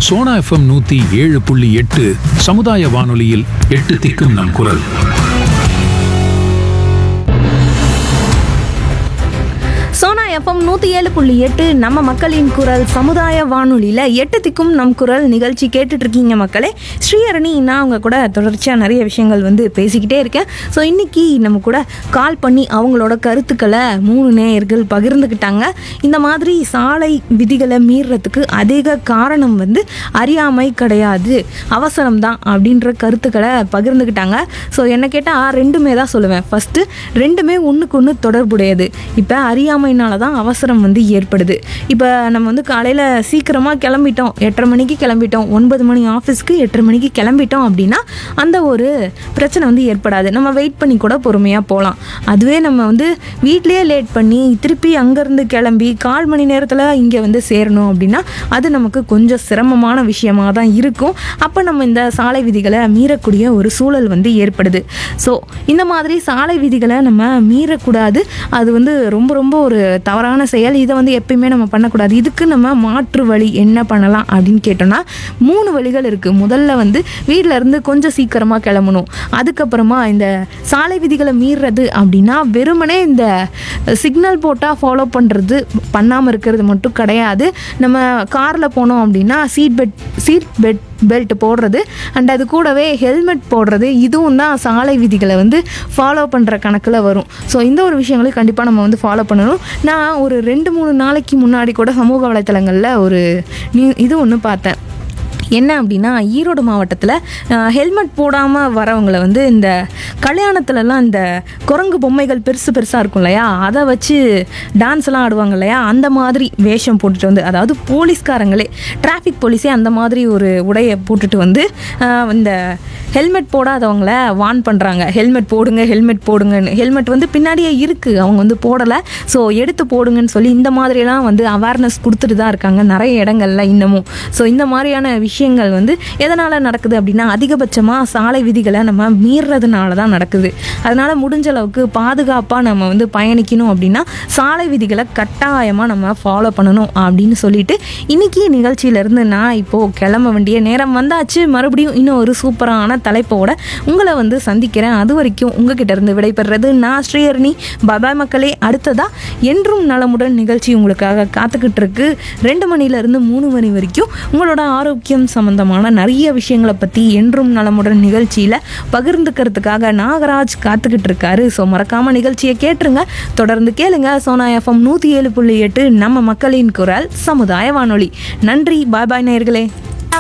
Sona FM நூத்தி ஏழு புள்ளி எட்டு சமுதாய வானொலியில் எட்டு திக்கும் நம் குரல் சோனா எஃப்எம் நூற்றி ஏழு புள்ளி எட்டு நம்ம மக்களின் குரல் சமுதாய வானொலியில் எட்டு திக்கும் நம் குரல் நிகழ்ச்சி கேட்டுட்டு இருக்கீங்க மக்களே ஸ்ரீஹரணி நான் அவங்க கூட தொடர்ச்சியாக நிறைய விஷயங்கள் வந்து பேசிக்கிட்டே இருக்கேன் ஸோ இன்னைக்கு நம்ம கூட கால் பண்ணி அவங்களோட கருத்துக்களை மூணு நேயர்கள் பகிர்ந்துக்கிட்டாங்க இந்த மாதிரி சாலை விதிகளை மீறுறதுக்கு அதிக காரணம் வந்து அறியாமை கிடையாது அவசரம் தான் அப்படின்ற கருத்துக்களை பகிர்ந்துக்கிட்டாங்க ஸோ என்ன கேட்டால் ரெண்டுமே தான் சொல்லுவேன் ஃபஸ்ட்டு ரெண்டுமே ஒன்றுக்கு ஒன்று தொடர்புடையது இப்போ அறியாமைனால தான் அவசரம் வந்து ஏற்படுது இப்போ நம்ம வந்து காலையில் சீக்கிரமாக கிளம்பிட்டோம் எட்டரை மணிக்கு கிளம்பிட்டோம் ஒன்பது மணி ஆஃபீஸ்க்கு எட்டரை மணிக்கு கிளம்பிட்டோம் அப்படின்னா அந்த ஒரு பிரச்சனை வந்து ஏற்படாது நம்ம வெயிட் பண்ணி கூட பொறுமையாக போகலாம் அதுவே நம்ம வந்து வீட்லேயே லேட் பண்ணி திருப்பி அங்கேருந்து கிளம்பி கால் மணி நேரத்தில் இங்கே வந்து சேரணும் அப்படின்னா அது நமக்கு கொஞ்சம் சிரமமான விஷயமாக தான் இருக்கும் அப்போ நம்ம இந்த சாலை விதிகளை மீறக்கூடிய ஒரு சூழல் வந்து ஏற்படுது ஸோ இந்த மாதிரி சாலை விதிகளை நம்ம மீறக்கூடாது அது வந்து ரொம்ப ரொம்ப ஒரு தவறான செயல் இதை வந்து எப்பயுமே நம்ம பண்ணக்கூடாது இதுக்கு நம்ம மாற்று வழி என்ன பண்ணலாம் அப்படின்னு கேட்டோம்னா மூணு வழிகள் இருக்குது முதல்ல வந்து வீட்டில் இருந்து கொஞ்சம் சீக்கிரமாக கிளம்பணும் அதுக்கப்புறமா இந்த சாலை விதிகளை மீறுறது அப்படின்னா வெறுமனே இந்த சிக்னல் போட்டால் ஃபாலோ பண்ணுறது பண்ணாமல் இருக்கிறது மட்டும் கிடையாது நம்ம காரில் போனோம் அப்படின்னா seat belt seat belt belt போடுறது அண்ட் அது கூடவே ஹெல்மெட் போடுறது இதுவும் தான் சாலை விதிகளை வந்து ஃபாலோ பண்ணுற கணக்கில் வரும் ஸோ இந்த ஒரு விஷயங்களையும் கண்டிப்பாக நம்ம வந்து ஃபாலோ பண்ணணும் நான் ஒரு ரெண்டு மூணு நாளைக்கு முன்னாடி கூட சமூக வலைத்தளங்களில் ஒரு நியூ இது ஒன்று பார்த்தேன் என்ன அப்படின்னா ஈரோடு மாவட்டத்தில் ஹெல்மெட் போடாமல் வரவங்களை வந்து இந்த கல்யாணத்துலலாம் இந்த குரங்கு பொம்மைகள் பெருசு பெருசாக இருக்கும் இல்லையா அதை வச்சு டான்ஸ்லாம் ஆடுவாங்க இல்லையா அந்த மாதிரி வேஷம் போட்டுட்டு வந்து அதாவது போலீஸ்காரங்களே டிராஃபிக் போலீஸே அந்த மாதிரி ஒரு உடையை போட்டுட்டு வந்து ஆஹ், இந்த ஹெல்மெட் போடாதவங்கள வார்ன் பண்ணுறாங்க ஹெல்மெட் போடுங்க ஹெல்மெட் போடுங்கன்னு ஹெல்மெட் வந்து பின்னாடியே இருக்குது அவங்க வந்து போடலை ஸோ எடுத்து போடுங்கன்னு சொல்லி இந்த மாதிரிலாம் வந்து அவேர்னஸ் கொடுத்துட்டு தான் இருக்காங்க நிறைய இடங்கள்ல இன்னமும் ஸோ இந்த மாதிரியான விஷயங்கள் வந்து எதனால் நடக்குது அப்படின்னா அதிகபட்சமாக சாலை விதிகளை நம்ம மீறுறதுனால தான் நடக்குது அதனால் முடிஞ்ச அளவுக்கு பாதுகாப்பாக நம்ம வந்து பயணிக்கணும் அப்படின்னா சாலை விதிகளை கட்டாயமாக நம்ம ஃபாலோ பண்ணணும் அப்படின்னு சொல்லிட்டு இன்னைக்கு நிகழ்ச்சியிலேருந்து நான் இப்போது கிளம்ப வேண்டிய நேரம் வந்தாச்சு மறுபடியும் இன்னும் ஒரு சூப்பரான தலைப்போட உங்களை வந்து சந்திக்கிறேன் அது வரைக்கும் உங்ககிட்ட இருந்து விடைபெறுறது நான் ஸ்ரீஹரணி பாபாய் மக்களே அடுத்ததா என்றும் நலமுடன் நிகழ்ச்சி உங்களுக்காக காத்துக்கிட்டு இருக்கு ரெண்டு மணிலேருந்து மூணு மணி வரைக்கும் உங்களோட ஆரோக்கியம் சம்பந்தமான நிறைய விஷயங்களை பற்றி என்றும் நலமுடன் நிகழ்ச்சியில் பகிர்ந்துக்கிறதுக்காக நாகராஜ் காத்துக்கிட்டு இருக்காரு ஸோ மறக்காம நிகழ்ச்சியை கேட்டுருங்க தொடர்ந்து கேளுங்க சோனா எஃப்எம் நூற்றி ஏழு புள்ளி எட்டு நம்ம மக்களின் குரல் சமுதாய வானொலி நன்றி பாய் பாய் நேயர்களே